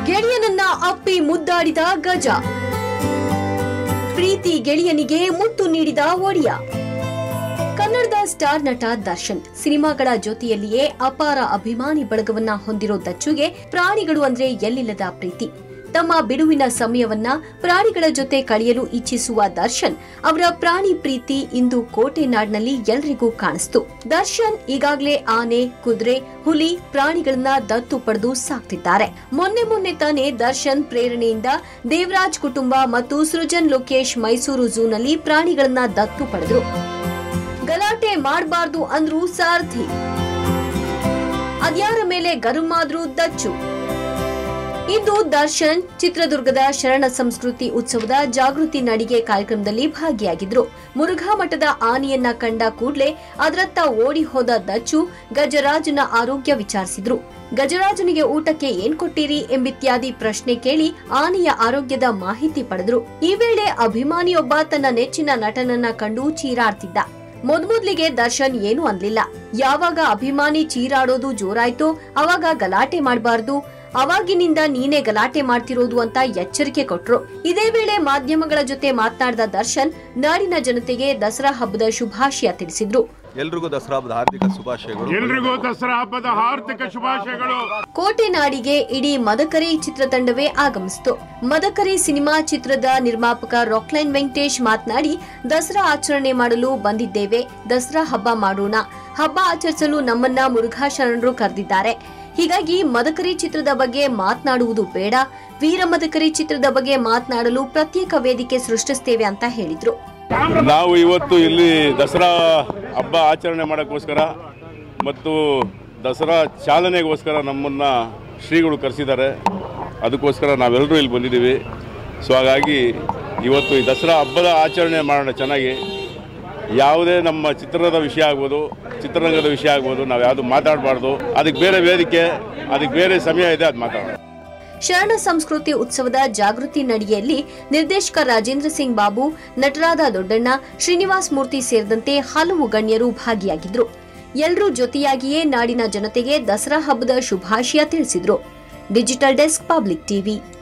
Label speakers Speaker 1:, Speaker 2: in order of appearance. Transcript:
Speaker 1: ಗೆಳೆಯನನ್ನ ಅಪ್ಪಿ ಮುದ್ದಾಡಿದ ಗಜ ಪ್ರೀತಿ ಗೆಳೆಯನಿಗೆ ಮುತ್ತು ನೀಡಿದ ಒಡಿಯ ಕನ್ನಡದ ಸ್ಟಾರ್ ನಟ ದರ್ಶನ್ ಸಿನಿಮಾಗಳ ಜೊತೆಯಲ್ಲಿಯೇ ಅಪಾರ ಅಭಿಮಾನಿ ಬಳಗವನ್ನ ಹೊಂದಿರೋ ದಚ್ಚುಗೆ ಪ್ರಾಣಿಗಳು ಅಂದ್ರೆ ಎಲ್ಲಿಲ್ಲದ ಪ್ರೀತಿ ತಮ್ಮ ಬಿಡುವಿನ ಸಮಯವನ್ನ ಪ್ರಾಣಿಗಳ ಜೊತೆ ಕಳೆಯಲು ಇಚ್ಛಿಸುವ ದರ್ಶನ್ ಅವರ ಪ್ರಾಣಿ ಪ್ರೀತಿ ಇಂದು ಕೋಟೆ ನಾಡಿನಲ್ಲಿ ಎಲ್ರಿಗೂ ಕಾಣಿಸ್ತು ದರ್ಶನ್ ಈಗಾಗಲೇ ಆನೆ ಕುದುರೆ ಹುಲಿ ಪ್ರಾಣಿಗಳನ್ನ ದತ್ತು ಪಡೆದು ಸಾಕ್ತಿದ್ದಾರೆ ಮೊನ್ನೆ ಮೊನ್ನೆ ತಾನೇ ದರ್ಶನ್ ಪ್ರೇರಣೆಯಿಂದ ದೇವರಾಜ್ ಕುಟುಂಬ ಮತ್ತು ಸೃಜನ್ ಲೋಕೇಶ್ ಮೈಸೂರು ಝೂನಲ್ಲಿ ಪ್ರಾಣಿಗಳನ್ನ ದತ್ತು ಪಡೆದ್ರು ಗಲಾಟೆ ಮಾಡಬಾರ್ದು ಅಂದ್ರು ಸಾರಥಿ ಅದ್ಯಾರ ಮೇಲೆ ಗರುಮಾದ್ರು ದಚ್ಚು ಇಂದು ದರ್ಶನ್ ಚಿತ್ರದುರ್ಗದ ಶರಣ ಸಂಸ್ಕೃತಿ ಉತ್ಸವದ ಜಾಗೃತಿ ನಡಿಗೆ ಕಾರ್ಯಕ್ರಮದಲ್ಲಿ ಭಾಗಿಯಾಗಿದ್ರು ಮುರುಘಾ ಮಠದ ಆನೆಯನ್ನ ಕಂಡ ಕೂಡ್ಲೆ ಅದರತ್ತ ಓಡಿ ಹೋದ ದಚ್ಚು ಗಜರಾಜನ ಆರೋಗ್ಯ ವಿಚಾರಿಸಿದ್ರು ಗಜರಾಜನಿಗೆ ಊಟಕ್ಕೆ ಏನ್ ಕೊಟ್ಟಿರಿ ಎಂಬಿತ್ಯಾದಿ ಪ್ರಶ್ನೆ ಕೇಳಿ ಆನೆಯ ಆರೋಗ್ಯದ ಮಾಹಿತಿ ಪಡೆದ್ರು ಈ ವೇಳೆ ಅಭಿಮಾನಿಯೊಬ್ಬ ತನ್ನ ನೆಚ್ಚಿನ ನಟನನ್ನ ಕಂಡು ಚೀರಾಡ್ತಿದ್ದ ಮೊದ್ಮೊದ್ಲಿಗೆ ದರ್ಶನ್ ಏನು ಅನ್ಲಿಲ್ಲ ಯಾವಾಗ ಅಭಿಮಾನಿ ಚೀರಾಡೋದು ಜೋರಾಯ್ತೋ ಅವಾಗ ಗಲಾಟೆ ಮಾಡಬಾರ್ದು ಅವಾಗಿನಿಂದ ನೀನೇ ಗಲಾಟೆ ಮಾಡ್ತಿರೋದು ಅಂತ ಎಚ್ಚರಿಕೆ ಕೊಟ್ರು ಇದೇ ವೇಳೆ ಮಾಧ್ಯಮಗಳ ಜೊತೆ ಮಾತನಾಡಿದ ದರ್ಶನ್ ನಾಡಿನ ಜನತೆಗೆ ದಸರಾ ಹಬ್ಬದ ಶುಭಾಶಯ ತಿಳಿಸಿದ್ರು
Speaker 2: ಎಲ್ರಿಗೂ ದಸರಾ ಹಬ್ಬದ ಹಾರ್ದಿಕ ಶುಭಾಶಯಗಳು
Speaker 3: ಎಲ್ರಿಗೂ ದಸರಾ ಹಬ್ಬದ ಹಾರ್ದಿಕ ಶುಭಾಶಯಗಳು
Speaker 1: ಕೋಟೆ ನಾಡಿಗೆ ಇಡೀ ಮದಕರಿ ಚಿತ್ರತಂಡವೇ ಆಗಮಿಸಿತು ಮದಕರಿ ಸಿನಿಮಾ ಚಿತ್ರದ ನಿರ್ಮಾಪಕ ರಾಕ್ಲೈನ್ ವೆಂಕಟೇಶ್ ಮಾತನಾಡಿ ದಸರಾ ಆಚರಣೆ ಮಾಡಲು ಬಂದಿದ್ದೇವೆ ದಸರಾ ಹಬ್ಬ ಮಾಡೋಣ ಹಬ್ಬ ಆಚರಿಸಲು ನಮ್ಮನ್ನ ಮುರುಘಾ ಶರಣರು ಕರೆದಿದ್ದಾರೆ ಹೀಗಾಗಿ ಮದಕರಿ ಚಿತ್ರದ ಬಗ್ಗೆ ಮಾತನಾಡುವುದು ಬೇಡ ವೀರ ಮದಕರಿ ಚಿತ್ರದ ಬಗ್ಗೆ ಮಾತನಾಡಲು ಪ್ರತ್ಯೇಕ ವೇದಿಕೆ ಸೃಷ್ಟಿಸ್ತೇವೆ ಅಂತ ಹೇಳಿದ್ರು
Speaker 3: ನಾವು ಇವತ್ತು ಇಲ್ಲಿ ದಸರಾ ಹಬ್ಬ ಆಚರಣೆ ಮಾಡೋಕ್ಕೋಸ್ಕರ ಮತ್ತು ದಸರಾ ಚಾಲನೆಗೋಸ್ಕರ ನಮ್ಮನ್ನು ಶ್ರೀಗಳು ಕರೆಸಿದ್ದಾರೆ ಅದಕ್ಕೋಸ್ಕರ ನಾವೆಲ್ಲರೂ ಇಲ್ಲಿ ಬಂದಿದ್ದೀವಿ ಸೊ ಹಾಗಾಗಿ ಇವತ್ತು ಈ ದಸರಾ ಹಬ್ಬದ ಆಚರಣೆ ಮಾಡೋಣ ಚೆನ್ನಾಗಿ ಯಾವುದೇ ನಮ್ಮ ಚಿತ್ರದ ವಿಷಯ ಆಗ್ಬೋದು ಚಿತ್ರರಂಗದ ವಿಷಯ ಆಗ್ಬೋದು ನಾವು ಯಾವುದು ಮಾತಾಡಬಾರ್ದು ಅದಕ್ಕೆ ಬೇರೆ ವೇದಿಕೆ ಅದಕ್ಕೆ ಬೇರೆ ಸಮಯ ಇದೆ ಅದು ಮಾತಾಡೋಣ
Speaker 1: ಶರಣ ಸಂಸ್ಕೃತಿ ಉತ್ಸವದ ಜಾಗೃತಿ ನಡಿಗೆಯಲ್ಲಿ ನಿರ್ದೇಶಕ ರಾಜೇಂದ್ರ ಸಿಂಗ್ ಬಾಬು ನಟರಾದ ದೊಡ್ಡಣ್ಣ ಶ್ರೀನಿವಾಸ್ ಮೂರ್ತಿ ಸೇರಿದಂತೆ ಹಲವು ಗಣ್ಯರು ಭಾಗಿಯಾಗಿದ್ರು ಎಲ್ಲರೂ ಜೊತೆಯಾಗಿಯೇ ನಾಡಿನ ಜನತೆಗೆ ದಸರಾ ಹಬ್ಬದ ಶುಭಾಶಯ ತಿಳಿಸಿದ್ರು ಡಿಜಿಟಲ್ ಡೆಸ್ಕ್ ಪಬ್ಲಿಕ್ ಟಿವಿ